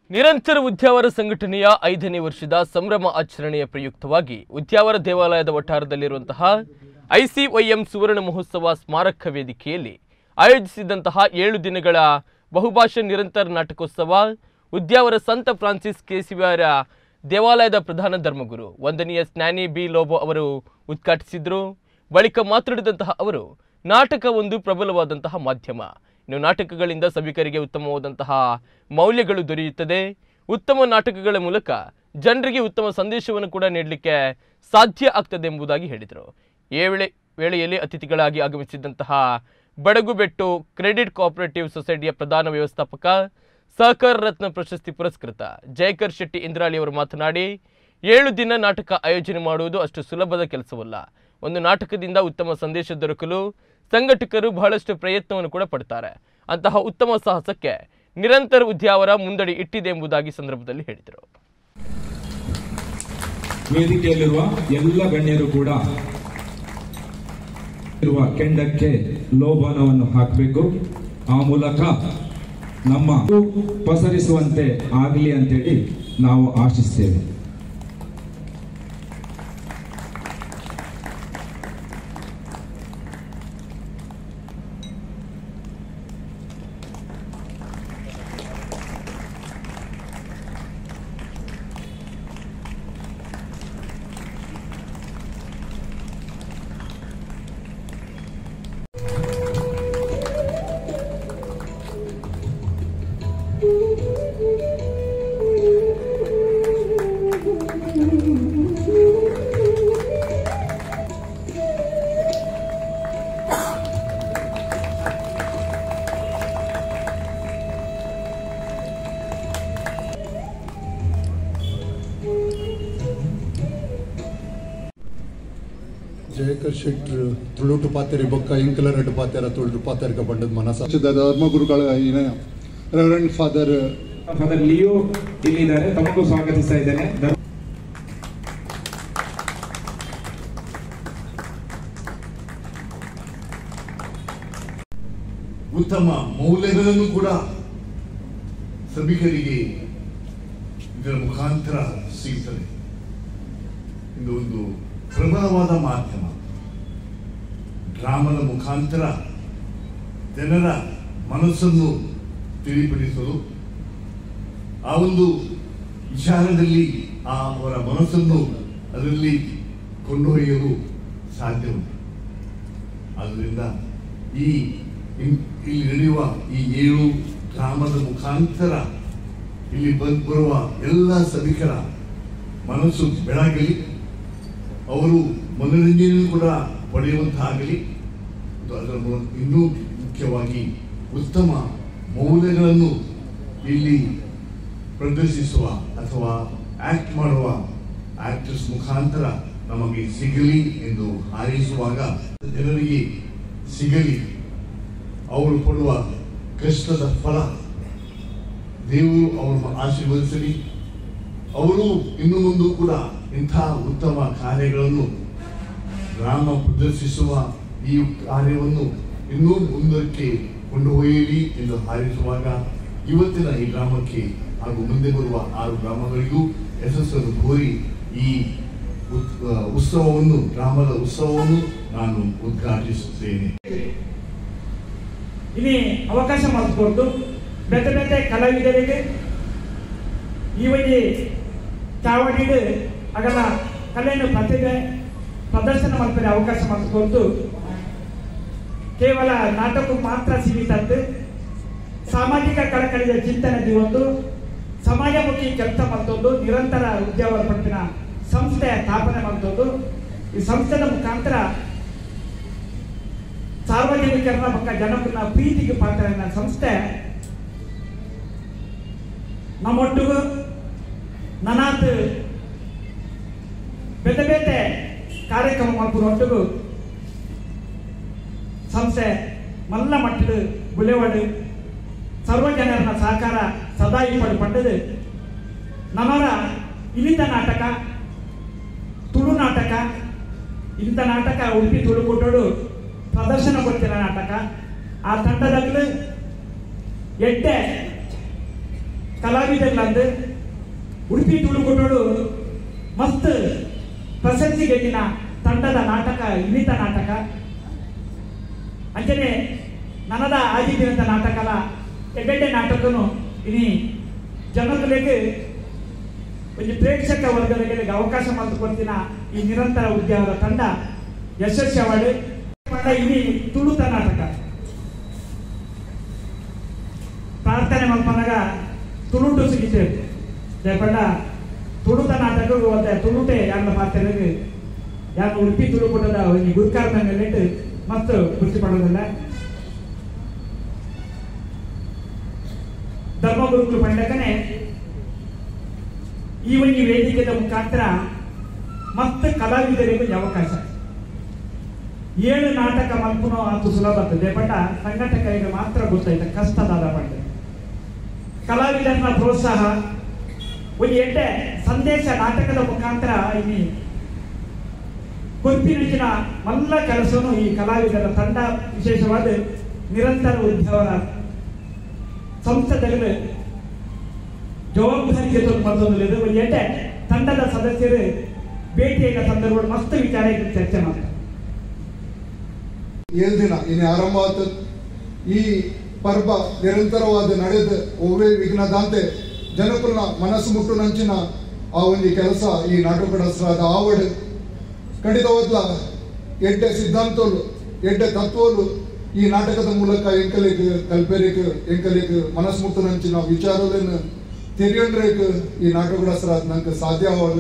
ನಿರಂತರ ಉದ್ಯಾವರ ಸಂಘಟನೆಯ ಐದನೇ ವರ್ಷದ ಸಂಭ್ರಮ ಆಚರಣೆಯ ಪ್ರಯುಕ್ತವಾಗಿ ಉದ್ಯಾವರ ದೇವಾಲಯದ ವಠಾರದಲ್ಲಿರುವಂತಹ ಐಸಿವೈಎಂ ಸುವರ್ಣ ಮಹೋತ್ಸವ ಸ್ಮಾರಕ ವೇದಿಕೆಯಲ್ಲಿ ಆಯೋಜಿಸಿದಂತಹ ಏಳು ದಿನಗಳ ಬಹುಭಾಷಾ ನಿರಂತರ ನಾಟಕೋತ್ಸವ ಉದ್ಯಾವರ ಸಂತ ಫ್ರಾನ್ಸಿಸ್ ಕೇಸಿವಾರ ದೇವಾಲಯದ ಪ್ರಧಾನ ಧರ್ಮಗುರು ವಂದನೀಯ ಸ್ನ್ಯಾನಿ ಬಿ ಲೋಬೋ ಅವರು ಉದ್ಘಾಟಿಸಿದರು ಬಳಿಕ ಮಾತನಾಡಿದಂತಹ ಅವರು ನಾಟಕ ಒಂದು ಪ್ರಬಲವಾದಂತಹ ಮಾಧ್ಯಮ ಇನ್ನು ನಾಟಕಗಳಿಂದ ಸಭಿಕರಿಗೆ ಉತ್ತಮವಾದಂತಹ ಮೌಲ್ಯಗಳು ದೊರೆಯುತ್ತದೆ ಉತ್ತಮ ನಾಟಕಗಳ ಮೂಲಕ ಜನರಿಗೆ ಉತ್ತಮ ಸಂದೇಶವನ್ನು ಕೂಡ ನೀಡಲಿಕ್ಕೆ ಸಾಧ್ಯ ಆಗ್ತದೆ ಎಂಬುದಾಗಿ ಹೇಳಿದರು ಈ ವೇಳೆ ವೇಳೆಯಲ್ಲಿ ಅತಿಥಿಗಳಾಗಿ ಆಗಮಿಸಿದಂತಹ ಬಡಗುಬೆಟ್ಟು ಕ್ರೆಡಿಟ್ ಕೋಆಪರೇಟಿವ್ ಸೊಸೈಟಿಯ ಪ್ರಧಾನ ವ್ಯವಸ್ಥಾಪಕ ಸಹಕಾರ ರತ್ನ ಪ್ರಶಸ್ತಿ ಪುರಸ್ಕೃತ ಜಯಕರ್ ಶೆಟ್ಟಿ ಇಂದ್ರಾಳಿ ಅವರು ಮಾತನಾಡಿ ಏಳು ದಿನ ನಾಟಕ ಆಯೋಜನೆ ಮಾಡುವುದು ಅಷ್ಟು ಸುಲಭದ ಕೆಲಸವಲ್ಲ ಒಂದು ನಾಟಕದಿಂದ ಉತ್ತಮ ಸಂದೇಶ ದೊರಕಲು ಸಂಘಟಕರು ಬಹಳಷ್ಟು ಪ್ರಯತ್ನವನ್ನು ಕೂಡ ಪಡ್ತಾರೆ ಅಂತಹ ಉತ್ತಮ ಸಾಹಸಕ್ಕೆ ನಿರಂತರ ಉದ್ಯಾವರ ಮುಂದಡಿ ಇಟ್ಟಿದೆ ಎಂಬುದಾಗಿ ಸಂದರ್ಭದಲ್ಲಿ ಹೇಳಿದರು ವೇದಿಕೆಯಲ್ಲಿರುವ ಎಲ್ಲ ಗಣ್ಯರು ಕೂಡ ಇರುವ ಕೆಂಡಕ್ಕೆ ಲೋಬಾನವನ್ನು ಹಾಕಬೇಕು ಆ ಮೂಲಕ ನಮ್ಮ ಪಸರಿಸುವಂತೆ ಆಗಲಿ ಅಂತೇಳಿ ನಾವು ಆಶಿಸ್ತೇವೆ ಜಯಕರ್ ಶೆಟ್ರ್ ತುಳುಟು ಪಾತೆರಿ ಬೊಕ್ಕ ಇಂಕಲ ರೆಡ್ ಪಾತೆರ ತುಳುಟು ಪಾತೆರ್ಗ ಬಂಡದ ಮನಸ ಧರ್ಮಗುರುಗಳ ಏನ ರೆವರೆಂಡ್ ಫಾದರ್ ಫಾದರ್ ಲಿಯೋ ಇಲ್ಲಿದ್ದಾರೆ ತಮಗೂ ಸ್ವಾಗತಿಸ್ತಾ ಇದ್ದೇನೆ ಧರ್ಮ- ಉತ್ತಮ ಮೌಲ್ಯಗಳನ್ನು ಕೂಡ ಸಭಿಕರಿಗೆ ಇದರ ಮುಖಾಂತರ ಸಿಗ್ತದೆ ಇದು ಒಂದು ಪ್ರಬಲವಾದ ಮಾಧ್ಯಮ ಡ್ರಾಮದ ಮುಖಾಂತರ ಜನರ ಮನಸ್ಸನ್ನು ತಿಳಿಪಡಿಸಲು ಆ ಒಂದು ವಿಚಾರದಲ್ಲಿ ಆ ಅವರ ಮನಸ್ಸನ್ನು ಅದರಲ್ಲಿ ಕೊಂಡೊಯ್ಯಲು ಸಾಧ್ಯವಿದೆ ಆದ್ದರಿಂದ ಈ ಇನ್- ಇಲ್ಲಿ ನಡೆಯುವ ಈ ಏಳು ಗ್ರಾಮದ ಮುಖಾಂತರ ಇಲ್ಲಿ ಬಂದ್ ಬರುವ ಎಲ್ಲ ಸಭಿಕರ ಮನಸ್ಸು ಬೆಳಗಲಿ ಅವರು ಮನೋರಂಜನೆಯೂ ಕೂಡ ಪಡೆಯುವಂತಾಗಲಿ ಮತ್ತು ಅದರ ಮೂಲಕ ಇನ್ನೂ ಮುಖ್ಯವಾಗಿ ಉತ್ತಮ ಮೌಲ್ಯಗಳನ್ನು ಇಲ್ಲಿ ಪ್ರದರ್ಶಿಸುವ ಅಥವಾ ಆಕ್ಟ್ ಮಾಡುವ ಆಕ್ಟರ್ಸ್ ಮುಖಾಂತರ ನಮಗೆ ಸಿಗಲಿ ಎಂದು ಹಾರೈಸುವಾಗ ಜನರಿಗೆ ಸಿಗಲಿ ಅವರು ಪಡುವ ಕಷ್ಟದ ಫಲ ದೇವರು ಅವರನ್ನು ಆಶೀರ್ವದಿಸಲಿ ಅವರು ಇನ್ನು ಮುಂದೆ ಕೂಡ ಇಂಥ ಉತ್ತಮ ಕಾರ್ಯಗಳನ್ನು ಗ್ರಾಮ ಪ್ರದರ್ಶಿಸುವ ಈ ಕಾರ್ಯವನ್ನು ಇನ್ನೂ ಮುಂದಕ್ಕೆ ಕೊಂಡೊಯ್ಯಲಿ ಎಂದು ಹಾರೈಸುವಾಗ ಇವತ್ತಿನ ಈ ಗ್ರಾಮಕ್ಕೆ ಹಾಗೂ ಮುಂದೆ ಬರುವ ಆರು ಗ್ರಾಮಗಳಿಗೂ ಯಶಸ್ಸನ್ನು ಕೋರಿ ಈ ಉತ್- ಆ, ಉತ್ಸವವನ್ನು ಗ್ರಾಮದ ಉತ್ಸವವನ್ನು ನಾನು ಉದ್ಘಾಟಿಸುತ್ತೇನೆ ಇಲ್ಲಿ ಅವಕಾಶ ಮಾಡಿಕೊಟ್ಟು ಬೇತೆ ಬೇತೆ ಕಲಾವಿದರಿಗೆ ಈ ಒಂದು ಚಾವಡಿಡು ಅಗಲ ಕಲೆಯನ್ನು ಪ್ರತಿಭೆ ಪ್ರದರ್ಶನ ಮಾಡ್ತಾರೆ ಅವಕಾಶ ಮಾಡಿಕೊಟ್ಟು ಕೇವಲ ನಾಟಕ ಮಾತ್ರ ಸೀಮಿತ ಅಂತ ಸಾಮಾಜಿಕ ಕಳಕಳಿಯ ಚಿಂತನೆ ಒಂದು ಸಮಾಜಮುಖಿ ಕೆಲಸ ಮತ್ತೊಂದು ನಿರಂತರ ಉದ್ಯೋಗ ಪಟ್ಟಿನ ಸಂಸ್ಥೆ ಸ್ಥಾಪನೆ ಮತ್ತೊಂದು ಈ ಸಂಸ್ಥೆದ ಮುಖಾಂತರ ಸಾರ್ವಜನಿಕರನ್ನ ಪಕ್ಕ ಜನರನ್ನ ಪ್ರೀತಿಗೆ ಪಾತ್ರ ಸಂಸ್ಥೆ ನಮ್ಮೊಟ್ಟಿಗೂ ನನಾತ್ ಬೇತೆ ಬೇತೆ ಕಾರ್ಯಕ್ರಮ ಮಾಡ್ಕೊಟ್ಟುಗು ಸಂಸ್ಥೆ ಮಲ್ಲ ಮಟ್ಟದ ಬುಲೆವಾಡು ಸರ್ವಜನರನ್ನ ಸಹಕಾರ ಸದಾ ಇಪ್ಪಡು ಪಂಡದು ನಮ್ಮರ ಇಳಿತ ನಾಟಕ ತುಳು ನಾಟಕ ಇಂಥ ನಾಟಕ ಉಡುಪಿ ತುಳು ಕೊಟ್ಟೋಡು ಪ್ರದರ್ಶನ ಕೊಡ್ತಿರೋ ನಾಟಕ ಆ ತಂಡದಲ್ಲಿ ಎಡ್ಡೆ ಕಲಾವಿದರ್ಲಂದು ಉಡುಪಿ ತುಳುಕುಟೋಡು ಮಸ್ತ್ ಪ್ರಶಸ್ತಿ ಗೆದ್ದಿನ ತಂಡದ ನಾಟಕ ಇನ್ನಿತ ನಾಟಕ ಅಂಚನೆ ನನದ ಆದಿದಿನದ ನಾಟಕದ ಎಡ್ಡೆಡ್ಡೆ ನಾಟಕನು ಇನಿ ಜನಗಳಿಗೆ ಒಂದು ಪ್ರೇಕ್ಷಕ ವರ್ಗಗಳಿಗೆ ಅವಕಾಶ ಮಾಡಿಕೊಡ್ತಿನ ಈ ನಿರಂತರ ಉದ್ಯೋಗದ ತಂಡ ಯಶಸ್ವಿ ಅವಾರ್ಡ್ ಮಾಡ ಇಲ್ಲಿ ತುಳುತ ನಾಟಕ ಪ್ರಾರ್ಥನೆ ಮಲ್ಪನಾಗ ತುಳುಟು ಸಿಗಿತೇವೆ ಜಯಪಂಡ ತುಳುತ ನಾಟಕ ಒಂದ ತುಳುಟೆ ಯಾರ ಪಾತ್ರೆಗೆ ಯಾರು ಉಡುಪಿ ತುಳುಕುಟದ ಒಂದು ಗುರುಕಾರ ಮೇಲೆ ಮತ್ತು ಗುರುತು ಮಾಡೋದಿಲ್ಲ ಧರ್ಮಗುರುಗಳು ಪಂಡಕನೆ ಈ ಒಂದು ವೇದಿಕೆಯ ಮುಖಾಂತರ ಮತ್ತೆ ಕಲಾವಿದರಿಗೂ ಈ ಅವಕಾಶ ಏಳು ನಾಟಕ ಮಲ್ಪುನೋ ಅದು ಸುಲಭ ಆಗ್ತದೆ ಬಟ್ ಸಂಘಟಕರಿಗೆ ಮಾತ್ರ ಗೊತ್ತಾಯ್ತು ಕಷ್ಟದಾದ ಪಂಡ ಕಲಾವಿದರನ್ನ ಪ್ರೋತ್ಸಾಹ ಒಂದು ಎಡ್ಡೆ ಸಂದೇಶ ನಾಟಕದ ಮುಖಾಂತರ ಇಲ್ಲಿ ಕೊಪ್ಪಿನಂಚಿನ ಮಲ್ಲ ಕೆಲಸನು ಈ ಕಲಾವಿದರ ತಂಡ ವಿಶೇಷವಾದ ನಿರಂತರ ಉದ್ಯೋಗ ಸಂಸ್ಥೆಗಳು ಜವಾಬ್ದಾರಿಗೆ ಮತ್ತೊಂದು ಒಂದು ಎಡ್ಡೆ ತಂಡದ ಸದಸ್ಯರು ಭೇಟಿಯಾದ ಸಂದರ್ಭಗಳು ಮಸ್ತ್ ವಿಚಾರ ಇದ್ದು ಚರ್ಚೆ ಮಾಡ್ತಾರೆ ಏಳು ದಿನ ಇನ್ನು ಆರಂಭ ಆತ ಈ ಪರ್ವ ನಿರಂತರವಾದ ನಡೆದ ಒವ್ವೇ ವಿಘ್ನದಾಂತೆ ಜನಕುಲ್ನ ಮನಸ್ಸು ಮುಟ್ಟು ನಂಚಿನ ಆ ಒಂದು ಕೆಲಸ ಈ ನಾಟಕಡಸ್ರಾದ ಆವಡ್ ಖಂಡಿತ ಹೋದ್ಲ ಎಡ್ಡೆ ಸಿದ್ಧಾಂತೋಲು ಎಡ್ಡೆ ತತ್ವೋಲು ಈ ನಾಟಕದ ಮೂಲಕ ಎಂಕಲಿಕ್ ಕಲ್ಪೆರಿಕ್ ಎಂಕಲಿಕ್ ಮನಸ್ಸು ಮುಟ್ಟು ನಂಚಿನ ವಿಚಾರಗಳನ್ನು ತೆರೆಯಂಡ್ರೇಕ್ ಈ ನಾಟಕಡಸ್ರಾದ ನಂಗೆ ಸಾಧ್ಯ